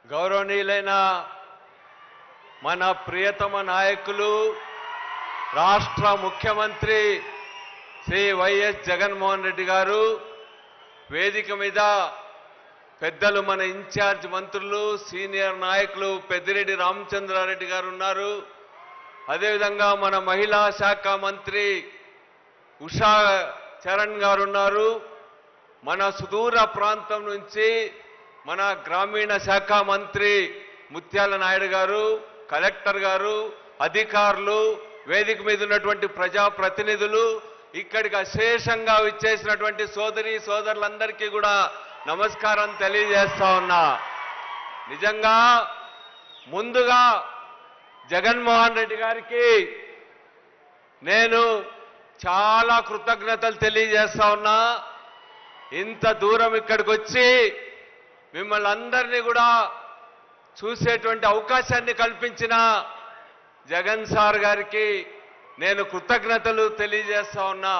గౌరవనీయులైన మన ప్రియతమ నాయకులు రాష్ట్ర ముఖ్యమంత్రి శ్రీ వైఎస్ జగన్మోహన్ రెడ్డి గారు వేదిక మీద పెద్దలు మన ఇన్ఛార్జ్ మంత్రులు సీనియర్ నాయకులు పెద్దిరెడ్డి రామచంద్రారెడ్డి గారు ఉన్నారు అదేవిధంగా మన మహిళా శాఖ మంత్రి ఉషా చరణ్ గారు ఉన్నారు మన సుదూర ప్రాంతం నుంచి మన గ్రామీణ శాఖ మంత్రి ముత్యాల నాయుడు గారు కలెక్టర్ గారు అధికారులు వేదిక మీద ఉన్నటువంటి ప్రజా ప్రతినిధులు ఇక్కడికి అశేషంగా విచ్చేసినటువంటి సోదరి సోదరులందరికీ కూడా నమస్కారం తెలియజేస్తా ఉన్నా నిజంగా ముందుగా జగన్మోహన్ రెడ్డి గారికి నేను చాలా కృతజ్ఞతలు తెలియజేస్తా ఉన్నా ఇంత దూరం ఇక్కడికి వచ్చి మిమ్మల్ని అందరినీ కూడా చూసేటువంటి అవకాశాన్ని కల్పించిన జగన్ సార్ గారికి నేను కృతజ్ఞతలు తెలియజేస్తా ఉన్నా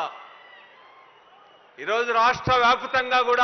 ఈరోజు రాష్ట్ర వ్యాప్తంగా కూడా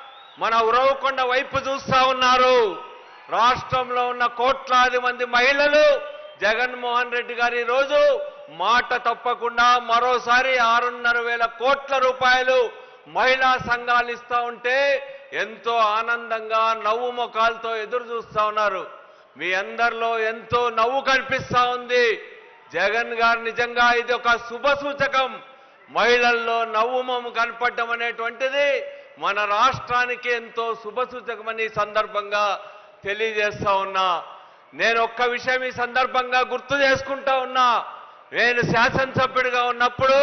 మన ఉరవకొండ వైపు చూస్తా ఉన్నారు రాష్ట్రంలో ఉన్న కోట్లాది మంది మహిళలు జగన్మోహన్ రెడ్డి గారు ఈరోజు మాట తప్పకుండా మరోసారి ఆరున్నర వేల కోట్ల రూపాయలు మహిళా సంఘాలు ఇస్తా ఉంటే ఎంతో ఆనందంగా నవ్వు ముఖాలతో ఎదురు చూస్తా ఉన్నారు మీ అందరిలో ఎంతో నవ్వు కనిపిస్తా ఉంది జగన్ గారు నిజంగా ఇది ఒక శుభ సూచకం మహిళల్లో నవ్వు మొమ్ము కనపడడం అనేటువంటిది మన రాష్ట్రానికి ఎంతో శుభ సూచకమని ఈ సందర్భంగా తెలియజేస్తా ఉన్నా నేను ఒక్క విషయం ఈ సందర్భంగా గుర్తు చేసుకుంటా ఉన్నా నేను శాసనసభ్యుడిగా ఉన్నప్పుడు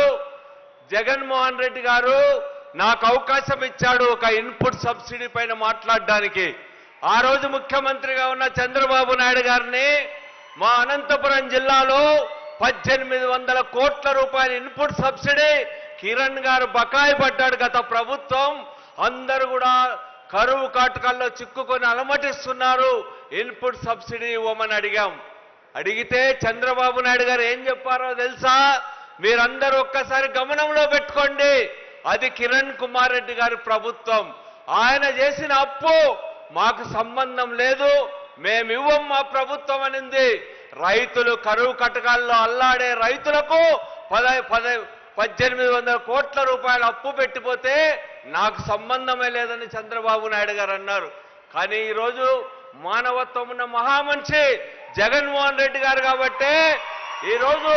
జగన్మోహన్ రెడ్డి గారు నాకు అవకాశం ఇచ్చాడు ఒక ఇన్పుట్ సబ్సిడీ పైన మాట్లాడడానికి ఆ రోజు ముఖ్యమంత్రిగా ఉన్న చంద్రబాబు నాయుడు గారిని మా అనంతపురం జిల్లాలో పద్దెనిమిది వందల కోట్ల రూపాయల ఇన్పుట్ సబ్సిడీ కిరణ్ గారు బకాయి పడ్డాడు గత ప్రభుత్వం అందరూ కూడా కరువు కాటకాల్లో చిక్కుకొని అలమటిస్తున్నారు ఇన్పుట్ సబ్సిడీ ఇవ్వమని అడిగాం అడిగితే చంద్రబాబు నాయుడు గారు ఏం చెప్పారో తెలుసా మీరందరూ ఒక్కసారి గమనంలో పెట్టుకోండి అది కిరణ్ కుమార్ రెడ్డి గారి ప్రభుత్వం ఆయన చేసిన అప్పు మాకు సంబంధం లేదు మేమివ్వం మా ప్రభుత్వం అనింది రైతులు కరువు కటకాల్లో అల్లాడే రైతులకు పద పద పద్దెనిమిది వందల కోట్ల రూపాయలు అప్పు పెట్టిపోతే నాకు సంబంధమే లేదని చంద్రబాబు నాయుడు గారు అన్నారు కానీ ఈరోజు మానవత్వం ఉన్న మహామనిషి జగన్మోహన్ రెడ్డి గారు కాబట్టే ఈరోజు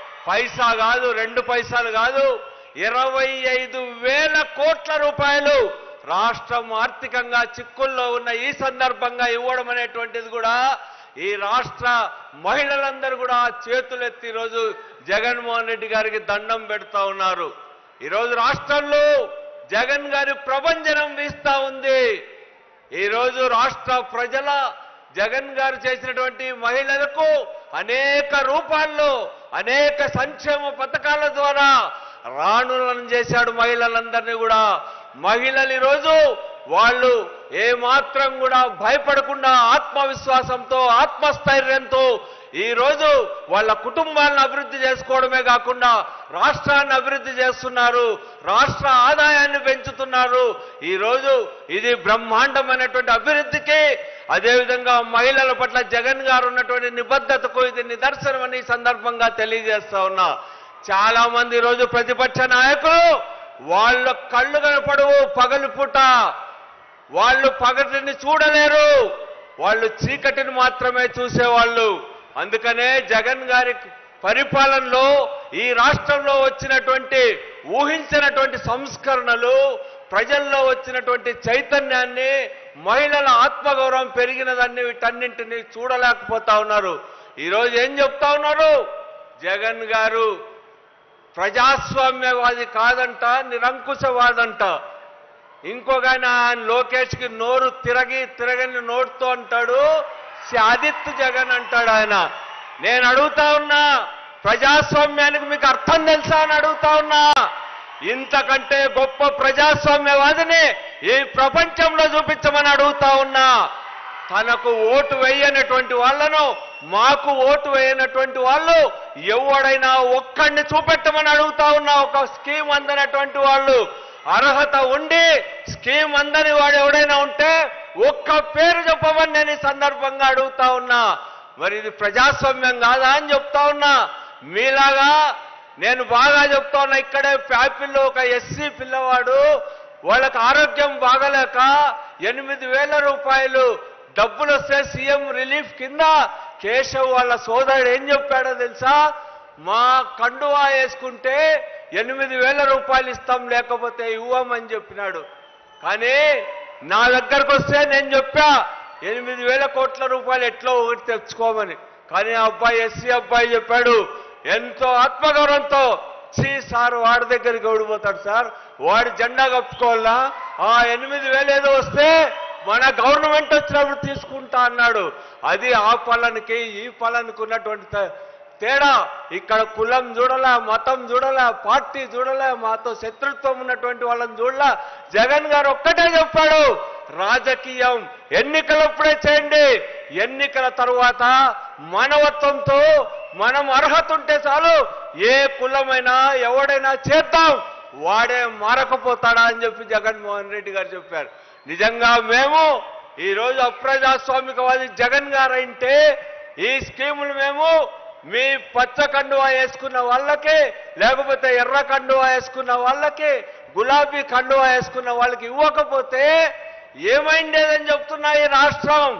పైసా కాదు రెండు పైసలు కాదు ఇరవై ఐదు వేల కోట్ల రూపాయలు రాష్ట్రం ఆర్థికంగా చిక్కుల్లో ఉన్న ఈ సందర్భంగా ఇవ్వడం అనేటువంటిది కూడా ఈ రాష్ట్ర మహిళలందరూ కూడా చేతులెత్తి ఈరోజు జగన్మోహన్ రెడ్డి గారికి దండం పెడతా ఉన్నారు ఈరోజు రాష్ట్రంలో జగన్ గారి ప్రభంజనం వీస్తా ఉంది ఈరోజు రాష్ట్ర ప్రజల జగన్ గారు చేసినటువంటి మహిళలకు అనేక రూపాల్లో అనేక సంక్షేమ పథకాల ద్వారా రాణులను చేశాడు మహిళలందరినీ కూడా మహిళలు ఈరోజు వాళ్ళు ఏ మాత్రం కూడా భయపడకుండా ఆత్మవిశ్వాసంతో ఆత్మస్థైర్యంతో ఈ రోజు వాళ్ళ కుటుంబాలను అభివృద్ధి చేసుకోవడమే కాకుండా రాష్ట్రాన్ని అభివృద్ధి చేస్తున్నారు రాష్ట్ర ఆదాయాన్ని పెంచుతున్నారు ఈ రోజు ఇది బ్రహ్మాండమైనటువంటి అభివృద్ధికి అదేవిధంగా మహిళల పట్ల జగన్ గారు ఉన్నటువంటి నిబద్ధతకు ఇది నిదర్శనమని ఈ సందర్భంగా తెలియజేస్తా ఉన్నా చాలా మంది ఈ రోజు ప్రతిపక్ష నాయకులు వాళ్ళ కళ్ళు కనపడవు పగలు పుట్ట వాళ్ళు పగటిని చూడలేరు వాళ్ళు చీకటిని మాత్రమే చూసేవాళ్ళు అందుకనే జగన్ గారి పరిపాలనలో ఈ రాష్ట్రంలో వచ్చినటువంటి ఊహించినటువంటి సంస్కరణలు ప్రజల్లో వచ్చినటువంటి చైతన్యాన్ని మహిళల ఆత్మగౌరవం పెరిగినదాన్ని వీటన్నింటినీ చూడలేకపోతా ఉన్నారు ఈరోజు ఏం చెప్తా ఉన్నారు జగన్ గారు ప్రజాస్వామ్యవాది కాదంట నిరంకుశవాదంట ఇంకొక ఆయన ఆయన లోకేష్కి నోరు తిరగి తిరగని నోటుతో అంటాడు ఆదిత్య జగన్ అంటాడు ఆయన నేను అడుగుతా ఉన్నా ప్రజాస్వామ్యానికి మీకు అర్థం తెలుసా అని అడుగుతా ఉన్నా ఇంతకంటే గొప్ప ప్రజాస్వామ్యవాదిని ఈ ప్రపంచంలో చూపించమని అడుగుతా ఉన్నా తనకు ఓటు వేయనటువంటి వాళ్ళను మాకు ఓటు వేయనటువంటి వాళ్ళు ఎవడైనా ఒక్కడిని చూపెట్టమని అడుగుతా ఉన్నా ఒక స్కీమ్ అందనటువంటి వాళ్ళు అర్హత ఉండి స్కీమ్ అందని వాడు ఎవడైనా ఉంటే ఒక్క పేరు చెప్పమని నేను ఈ సందర్భంగా అడుగుతా ఉన్నా మరి ఇది ప్రజాస్వామ్యం కాదా అని చెప్తా ఉన్నా మీలాగా నేను బాగా చెప్తా ఉన్నా ఇక్కడే ప్యాపిల్లో ఒక ఎస్సీ పిల్లవాడు వాళ్ళకి ఆరోగ్యం బాగలేక ఎనిమిది వేల రూపాయలు డబ్బులు వస్తే సీఎం రిలీఫ్ కింద కేశవ్ వాళ్ళ సోదరుడు ఏం చెప్పాడో తెలుసా మా కండువా వేసుకుంటే ఎనిమిది వేల రూపాయలు ఇస్తాం లేకపోతే ఇవ్వమని చెప్పినాడు కానీ నా దగ్గరకు వస్తే నేను చెప్పా ఎనిమిది వేల కోట్ల రూపాయలు ఎట్లా ఒకటి తెచ్చుకోమని కానీ ఆ అబ్బాయి ఎస్సీ అబ్బాయి చెప్పాడు ఎంతో ఆత్మగౌరవంతో చీ సార్ వాడి దగ్గరికి ఓడిపోతాడు సార్ వాడి జెండా కప్పుకోవాలా ఆ ఎనిమిది వేలు ఏదో వస్తే మన గవర్నమెంట్ వచ్చినప్పుడు తీసుకుంటా అన్నాడు అది ఆ పలానికి ఈ పలానికి ఉన్నటువంటి త- తేడా ఇక్కడ కులం చూడలే మతం చూడలే పార్టీ చూడలే మాతో శత్రుత్వం ఉన్నటువంటి వాళ్ళని చూడలే జగన్ గారు ఒక్కటే చెప్పాడు రాజకీయం ఎన్నికలప్పుడే చేయండి ఎన్నికల తరువాత మానవత్వంతో మనం అర్హత ఉంటే చాలు ఏ కులమైనా ఎవడైనా చేద్దాం వాడే మారకపోతాడా అని చెప్పి జగన్మోహన్ రెడ్డి గారు చెప్పారు నిజంగా మేము ఈ రోజు అప్రజాస్వామికవాది జగన్ గారు అంటే ఈ స్కీములు మేము మీ పచ్చ కండువా వేసుకున్న వాళ్ళకి లేకపోతే ఎర్ర కండువా వేసుకున్న వాళ్ళకి గులాబీ కండువా వేసుకున్న వాళ్ళకి ఇవ్వకపోతే ఏమైండేదని చెప్తున్నా ఈ రాష్ట్రం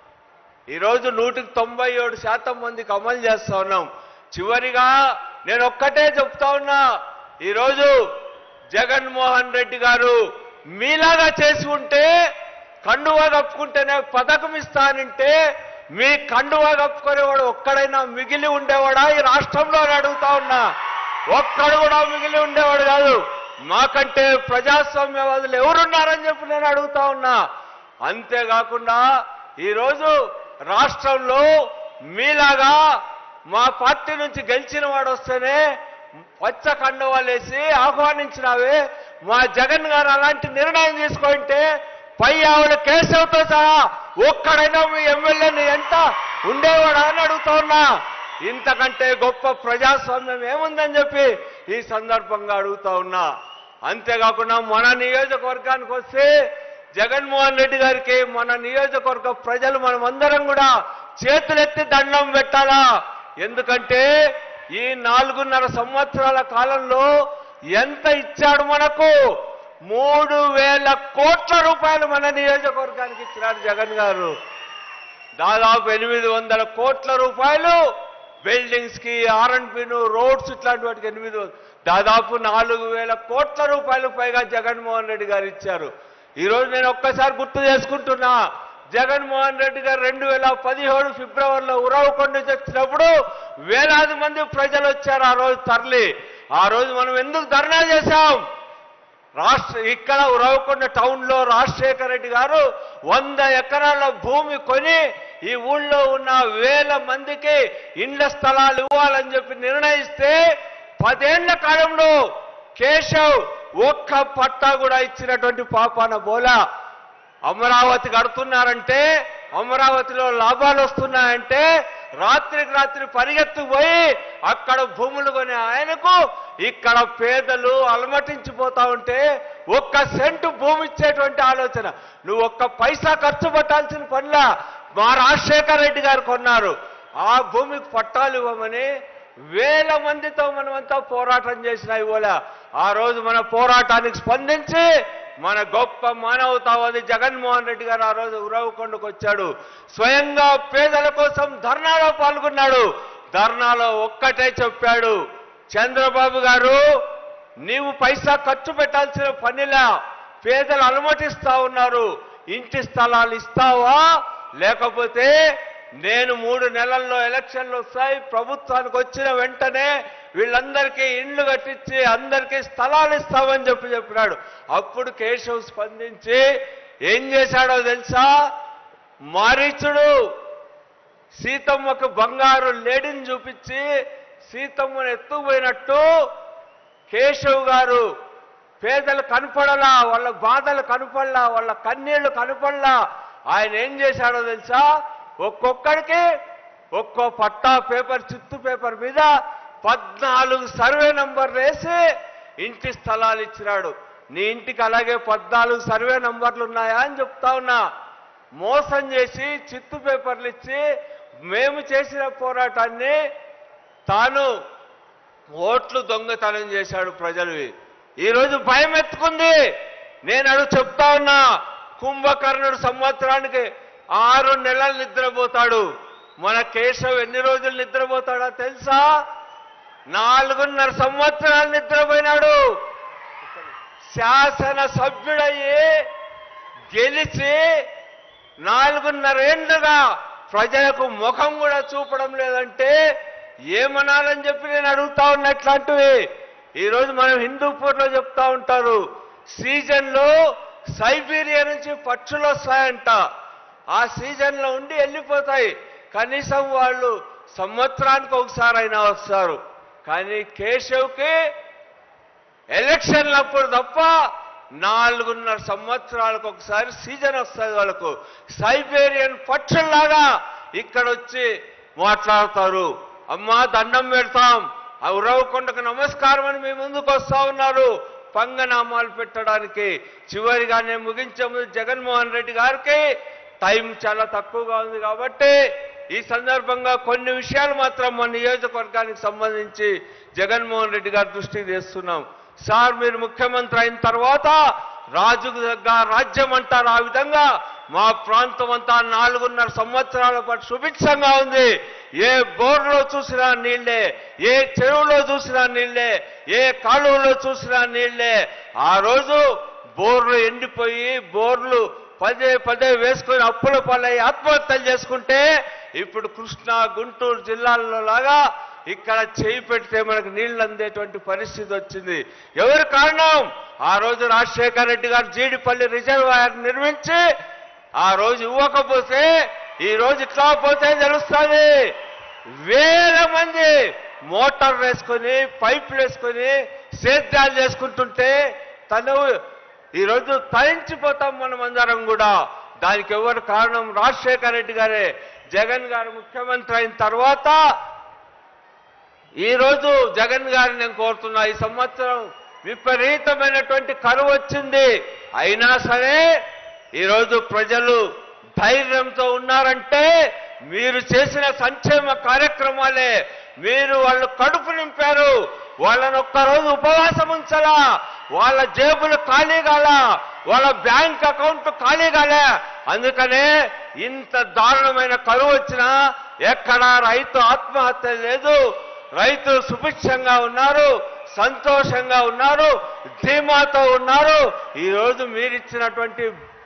ఈరోజు నూటికి తొంభై ఏడు శాతం మందికి అమలు చేస్తా ఉన్నాం చివరిగా నేను ఒక్కటే చెప్తా ఉన్నా ఈరోజు జగన్మోహన్ రెడ్డి గారు మీలాగా చేసి ఉంటే కండువా కప్పుకుంటేనే పథకం ఇస్తానంటే మీ కండువా కప్పుకునేవాడు ఒక్కడైనా మిగిలి ఉండేవాడా ఈ రాష్ట్రంలో అని అడుగుతా ఉన్నా ఒక్కడు కూడా మిగిలి ఉండేవాడు కాదు మాకంటే ప్రజాస్వామ్యవాదులు ఎవరున్నారని చెప్పి నేను అడుగుతా ఉన్నా అంతేకాకుండా ఈరోజు రాష్ట్రంలో మీలాగా మా పార్టీ నుంచి గెలిచిన వాడు వస్తేనే పచ్చ కండవాలేసి ఆహ్వానించినావే మా జగన్ గారు అలాంటి నిర్ణయం తీసుకుంటే పై ఆవిడ కేశవ్తో సహా ఒక్కడైనా మీ ఎమ్మెల్యేని ఎంత ఉండేవాడా అని అడుగుతా ఉన్నా ఇంతకంటే గొప్ప ప్రజాస్వామ్యం ఏముందని చెప్పి ఈ సందర్భంగా అడుగుతా ఉన్నా అంతేకాకుండా మన నియోజకవర్గానికి వస్తే జగన్మోహన్ రెడ్డి గారికి మన నియోజకవర్గ ప్రజలు మనమందరం కూడా చేతులెత్తి దండం పెట్టాలా ఎందుకంటే ఈ నాలుగున్నర సంవత్సరాల కాలంలో ఎంత ఇచ్చాడు మనకు మూడు వేల కోట్ల రూపాయలు మన నియోజకవర్గానికి ఇచ్చినారు జగన్ గారు దాదాపు ఎనిమిది వందల కోట్ల రూపాయలు బిల్డింగ్స్ కి ఆర్ఎండ్పిను రోడ్స్ ఇట్లాంటి వాటికి ఎనిమిది వం- దాదాపు నాలుగు వేల కోట్ల రూపాయలు పైగా జగన్మోహన్ రెడ్డి గారు ఇచ్చారు ఈ రోజు నేను ఒక్కసారి గుర్తు చేసుకుంటున్నా జగన్మోహన్ రెడ్డి గారు రెండు వేల పదిహేడు ఫిబ్రవరిలో ఉరవకొండ నుంచి వచ్చినప్పుడు వేలాది మంది ప్రజలు వచ్చారు ఆ రోజు తరలి ఆ రోజు మనం ఎందుకు ధర్నా చేశాం రాష్ట్ర ఇక్కడ ఉరవకొండ టౌన్ లో రాజశేఖర రెడ్డి గారు వంద ఎకరాల భూమి కొని ఈ ఊళ్ళో ఉన్న వేల మందికి ఇండ్ల స్థలాలు ఇవ్వాలని చెప్పి నిర్ణయిస్తే పదేళ్ల కాలంలో కేశవ్ ఒక్క పట్టా కూడా ఇచ్చినటువంటి పాపాన బోలా అమరావతి కడుతున్నారంటే అమరావతిలో లాభాలు వస్తున్నాయంటే రాత్రికి రాత్రి పరిగెత్తుపోయి అక్కడ భూములు కొని ఆయనకు ఇక్కడ పేదలు అలమటించిపోతా ఉంటే ఒక్క సెంటు భూమి ఇచ్చేటువంటి ఆలోచన నువ్వు ఒక్క పైసా ఖర్చు పెట్టాల్సిన పనిలా మా రాజశేఖర రెడ్డి గారు కొన్నారు ఆ భూమికి పట్టాలు ఇవ్వమని వేల మందితో మనమంతా పోరాటం చేసిన ఇవాళ ఆ రోజు మన పోరాటానికి స్పందించి మన గొప్ప మానవతావాది జగన్మోహన్ రెడ్డి గారు ఆ రోజు ఉరవకొండకు వచ్చాడు స్వయంగా పేదల కోసం ధర్నాలో పాల్గొన్నాడు ధర్నాలో ఒక్కటే చెప్పాడు చంద్రబాబు గారు నీవు పైసా ఖర్చు పెట్టాల్సిన పనిలా పేదలు అనుమతిస్తా ఉన్నారు ఇంటి స్థలాలు ఇస్తావా లేకపోతే నేను మూడు నెలల్లో ఎలక్షన్లు వస్తాయి ప్రభుత్వానికి వచ్చిన వెంటనే వీళ్ళందరికీ ఇండ్లు కట్టించి అందరికీ స్థలాలు ఇస్తామని చెప్పి చెప్పినాడు అప్పుడు కేశవ్ స్పందించి ఏం చేశాడో తెలుసా మారీచుడు సీతమ్మకు బంగారు లేడిని చూపించి సీతమ్మను ఎత్తుకుపోయినట్టు కేశవ్ గారు పేదలు కనపడలా వాళ్ళ బాధలు కనపడలా వాళ్ళ కన్నీళ్లు కనపడలా ఆయన ఏం చేశాడో తెలుసా ఒక్కొక్కడికి ఒక్కో పట్టా పేపర్ చిత్తు పేపర్ మీద పద్నాలుగు సర్వే నంబర్లు వేసి ఇంటి స్థలాలు ఇచ్చినాడు నీ ఇంటికి అలాగే పద్నాలుగు సర్వే నంబర్లు ఉన్నాయా అని చెప్తా ఉన్నా మోసం చేసి చిత్తు పేపర్లు ఇచ్చి మేము చేసిన పోరాటాన్ని తాను ఓట్లు దొంగతనం చేశాడు ప్రజలవి ఈరోజు భయం ఎత్తుకుంది నేను అడుగు చెప్తా ఉన్నా కుంభకర్ణుడు సంవత్సరానికి ఆరు నెలలు నిద్రపోతాడు మన కేశవ్ ఎన్ని రోజులు నిద్రపోతాడో తెలుసా నాలుగున్నర సంవత్సరాలు నిద్రపోయినాడు శాసన సభ్యుడయ్యి గెలిచి నాలుగున్నరేండ్లుగా ప్రజలకు ముఖం కూడా చూపడం లేదంటే ఏమనాలని చెప్పి నేను అడుగుతా ఉన్నా ఇట్లాంటివి ఈరోజు మనం హిందూపూర్లో చెప్తా ఉంటారు సీజన్లో సైబీరియా నుంచి పక్షులు వస్తాయంట ఆ సీజన్లో ఉండి వెళ్ళిపోతాయి కనీసం వాళ్ళు సంవత్సరానికి ఒకసారి అయినా వస్తారు కానీ కేశవ్కి ఎలక్షన్లప్పుడు తప్ప నాలుగున్నర సంవత్సరాలకు ఒకసారి సీజన్ వస్తుంది వాళ్ళకు సైబేరియన్ పక్షుల్లాగా ఇక్కడ వచ్చి మాట్లాడతారు అమ్మా దండం పెడతాం ఆ ఉరవకొండకు నమస్కారం అని మీ ముందుకు వస్తా ఉన్నారు పంగనామాలు పెట్టడానికి చివరిగా నేను ముగించే ముందు జగన్మోహన్ రెడ్డి గారికి టైం చాలా తక్కువగా ఉంది కాబట్టి ఈ సందర్భంగా కొన్ని విషయాలు మాత్రం మన నియోజకవర్గానికి సంబంధించి జగన్మోహన్ రెడ్డి గారి దృష్టికి తెస్తున్నాం సార్ మీరు ముఖ్యమంత్రి అయిన తర్వాత రాజుకు దగ్గర రాజ్యం అంటారు ఆ విధంగా మా ప్రాంతం అంతా నాలుగున్నర సంవత్సరాల పాటు సుభిక్షంగా ఉంది ఏ బోర్లో చూసినా నీళ్లే ఏ చెరువులో చూసినా నీళ్లే ఏ కాలువలో చూసినా నీళ్లే ఆ రోజు బోర్లు ఎండిపోయి బోర్లు పదే పదే వేసుకొని అప్పుల పాలై ఆత్మహత్యలు చేసుకుంటే ఇప్పుడు కృష్ణా గుంటూరు జిల్లాల్లో లాగా ఇక్కడ చేయి పెడితే మనకు నీళ్లు అందేటువంటి పరిస్థితి వచ్చింది ఎవరి కారణం ఆ రోజు రాజశేఖర రెడ్డి గారు జీడిపల్లి రిజర్వాయర్ నిర్మించి ఆ రోజు ఇవ్వకపోతే ఈ రోజు ఇట్లా పోతే తెలుస్తుంది వేల మంది మోటార్ వేసుకొని పైపులు వేసుకొని సేద్యాలు చేసుకుంటుంటే తను ఈరోజు తరించిపోతాం మనం అందరం కూడా దానికి ఎవరు కారణం రాజశేఖర రెడ్డి గారే జగన్ గారు ముఖ్యమంత్రి అయిన తర్వాత ఈ రోజు జగన్ గారిని నేను కోరుతున్నా ఈ సంవత్సరం విపరీతమైనటువంటి కరువు వచ్చింది అయినా సరే ఈరోజు ప్రజలు ధైర్యంతో ఉన్నారంటే మీరు చేసిన సంక్షేమ కార్యక్రమాలే మీరు వాళ్ళు కడుపు నింపారు వాళ్ళని ఒక్కరోజు ఉపవాసం ఉంచలా వాళ్ళ జేబులు ఖాళీ కాల వాళ్ళ బ్యాంక్ అకౌంట్ ఖాళీ కాలే అందుకనే ఇంత దారుణమైన కరువు వచ్చినా ఎక్కడా రైతు ఆత్మహత్య లేదు రైతులు సుభిక్షంగా ఉన్నారు సంతోషంగా ఉన్నారు ధీమాతో ఉన్నారు ఈ రోజు మీరిచ్చినటువంటి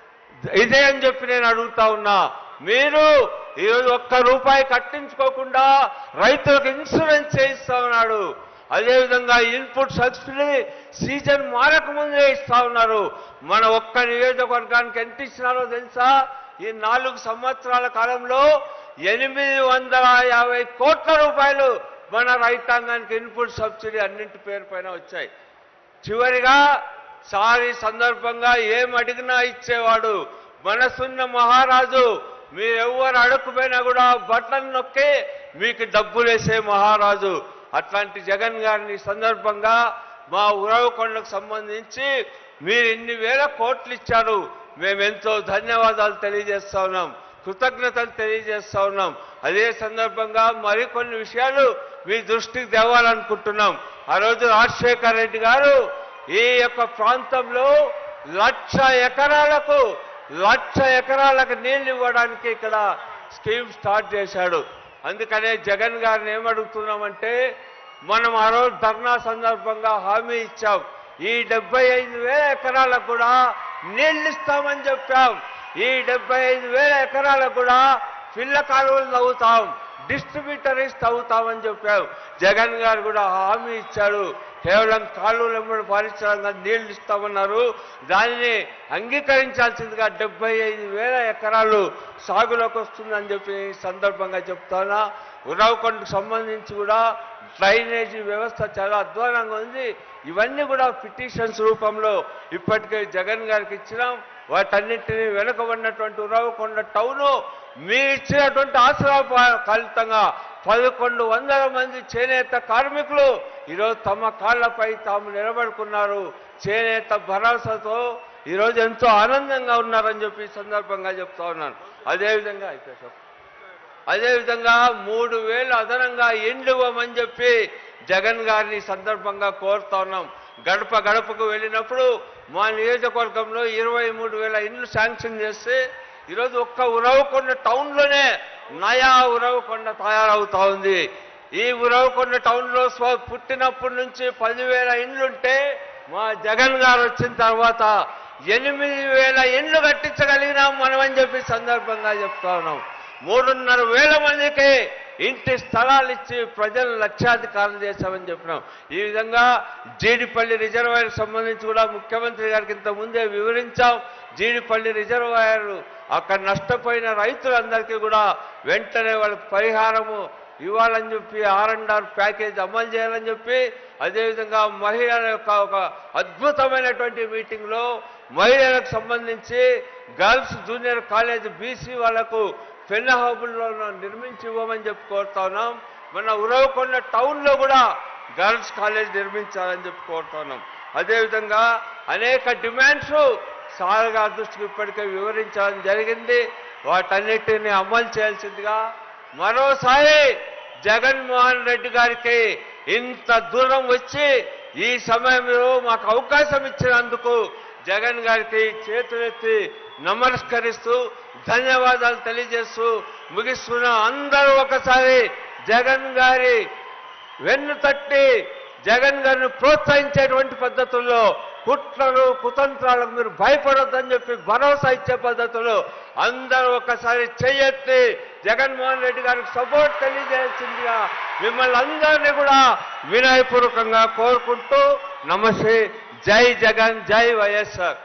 ఇదే అని చెప్పి నేను అడుగుతా ఉన్నా మీరు ఈరోజు ఒక్క రూపాయి కట్టించుకోకుండా రైతులకు ఇన్సూరెన్స్ చేయిస్తా ఉన్నాడు అదేవిధంగా ఇన్పుట్ సబ్సిడీ సీజన్ మారక ముందే ఇస్తా ఉన్నారు మన ఒక్క నియోజకవర్గానికి ఎంత ఇచ్చినారో తెలుసా ఈ నాలుగు సంవత్సరాల కాలంలో ఎనిమిది వందల యాభై కోట్ల రూపాయలు మన రైతాంగానికి ఇన్పుట్ సబ్సిడీ అన్నింటి పేరు పైన వచ్చాయి చివరిగా సారి సందర్భంగా ఏం అడిగినా ఇచ్చేవాడు మనసున్న మహారాజు మీరెవ్వరు అడుక్కుపోయినా కూడా బట్టలు నొక్కి మీకు డబ్బులు వేసే మహారాజు అట్లాంటి జగన్ గారిని ఈ సందర్భంగా మా ఉరవకొండకు సంబంధించి మీరు ఇన్ని వేల కోట్లు ఇచ్చారు మేమెంతో ధన్యవాదాలు తెలియజేస్తా ఉన్నాం కృతజ్ఞతలు తెలియజేస్తా ఉన్నాం అదే సందర్భంగా మరికొన్ని విషయాలు మీ దృష్టికి తేవాలనుకుంటున్నాం ఆ రోజు రాజశేఖర రెడ్డి గారు ఈ యొక్క ప్రాంతంలో లక్ష ఎకరాలకు లక్ష ఎకరాలకు నీళ్లు ఇవ్వడానికి ఇక్కడ స్కీమ్ స్టార్ట్ చేశాడు అందుకనే జగన్ గారిని ఏమడుగుతున్నామంటే మనం ఆ రోజు ధర్నా సందర్భంగా హామీ ఇచ్చాం ఈ డెబ్బై ఐదు వేల ఎకరాలకు కూడా నీళ్లు ఇస్తామని చెప్పాం ఈ డెబ్బై ఐదు వేల ఎకరాలకు కూడా పిల్ల కాలువలు తవ్వుతాం డిస్ట్రిబ్యూటరీస్ తవ్వుతామని చెప్పాం జగన్ గారు కూడా హామీ ఇచ్చాడు కేవలం కాలువలు ఎమ్మడి పారించడంగా నీళ్లు ఇస్తామన్నారు దానిని అంగీకరించాల్సిందిగా డెబ్బై ఐదు వేల ఎకరాలు సాగులోకి వస్తుందని చెప్పి ఈ సందర్భంగా చెప్తానా ఉరవకొండకు సంబంధించి కూడా డ్రైనేజీ వ్యవస్థ చాలా అధ్వానంగా ఉంది ఇవన్నీ కూడా పిటిషన్స్ రూపంలో ఇప్పటికే జగన్ గారికి ఇచ్చినాం వాటన్నింటినీ వెనుకబడినటువంటి ఉరవకొండ టౌను మీరు ఇచ్చినటువంటి ఆసరా ఫలితంగా పదకొండు వందల మంది చేనేత కార్మికులు ఈరోజు తమ కాళ్ళపై తాము నిలబడుకున్నారు చేనేత భరోసాతో ఈరోజు ఎంతో ఆనందంగా ఉన్నారని చెప్పి ఈ సందర్భంగా చెప్తా ఉన్నాను అదేవిధంగా అయిపోయి చెప్పు. అదేవిధంగా మూడు వేలు అదనంగా ఇండ్లు ఇవ్వమని చెప్పి జగన్ గారిని ఈ సందర్భంగా కోరుతా ఉన్నాం గడప గడపకు వెళ్ళినప్పుడు మా నియోజకవర్గంలో ఇరవై మూడు వేల ఇండ్లు శాంక్షన్ చేస్తే ఈరోజు ఒక్క ఉరవకొండ టౌన్లోనే నయా ఉరవకొండ తయారవుతా ఉంది ఈ ఉరవకొండ టౌన్లో స్వ పుట్టినప్పటి నుంచి పదివేల ఇండ్లుంటే మా జగన్ గారు వచ్చిన తర్వాత ఎనిమిది వేల ఇండ్లు కట్టించగలిగినాం మనం అని చెప్పి సందర్భంగా చెప్తా ఉన్నాం మూడున్నర వేల మందికి ఇంటి స్థలాలు ఇచ్చి ప్రజలు లక్షాధికారులు చేశామని చెప్పినాం ఈ విధంగా జీడిపల్లి రిజర్వాయర్ సంబంధించి కూడా ముఖ్యమంత్రి గారికి ఇంత ముందే వివరించాం జీడిపల్లి రిజర్వాయర్ అక్కడ నష్టపోయిన రైతులందరికీ కూడా వెంటనే వాళ్ళకి పరిహారము ఇవ్వాలని చెప్పి ఆర్ అండ్ ఆర్ ప్యాకేజ్ అమలు చేయాలని చెప్పి అదేవిధంగా మహిళల యొక్క ఒక అద్భుతమైనటువంటి మీటింగ్లో మహిళలకు సంబంధించి గర్ల్స్ జూనియర్ కాలేజ్ బీసీ వాళ్లకు పెన్న హౌబుల్లో నిర్మించి ఇవ్వమని చెప్పి కోరుతా ఉన్నాం మన ఉరవకొండ టౌన్లో కూడా గర్ల్స్ కాలేజ్ నిర్మించాలని చెప్పి కోరుతా ఉన్నాం అదేవిధంగా అనేక డిమాండ్స్ సార్ గారి దృష్టికి ఇప్పటికే వివరించడం జరిగింది వాటన్నిటిని అమలు చేయాల్సిందిగా మరోసారి జగన్మోహన్ రెడ్డి గారికి ఇంత దూరం వచ్చి ఈ సమయంలో మాకు అవకాశం ఇచ్చినందుకు జగన్ గారికి చేతులెత్తి నమస్కరిస్తూ ధన్యవాదాలు తెలియజేస్తూ ముగిస్తున్న అందరూ ఒకసారి జగన్ గారి వెన్ను తట్టి జగన్ గారిని ప్రోత్సహించేటువంటి పద్ధతుల్లో కుట్రలు కుతంత్రాలకు మీరు భయపడొద్దని చెప్పి భరోసా ఇచ్చే పద్ధతులు అందరూ ఒకసారి చెయ్యెత్తి జగన్మోహన్ రెడ్డి గారికి సపోర్ట్ తెలియజేయాల్సిందిగా మిమ్మల్ని అందరినీ కూడా వినయపూర్వకంగా కోరుకుంటూ నమస్తే జై జగన్ జై వైఎస్ఆర్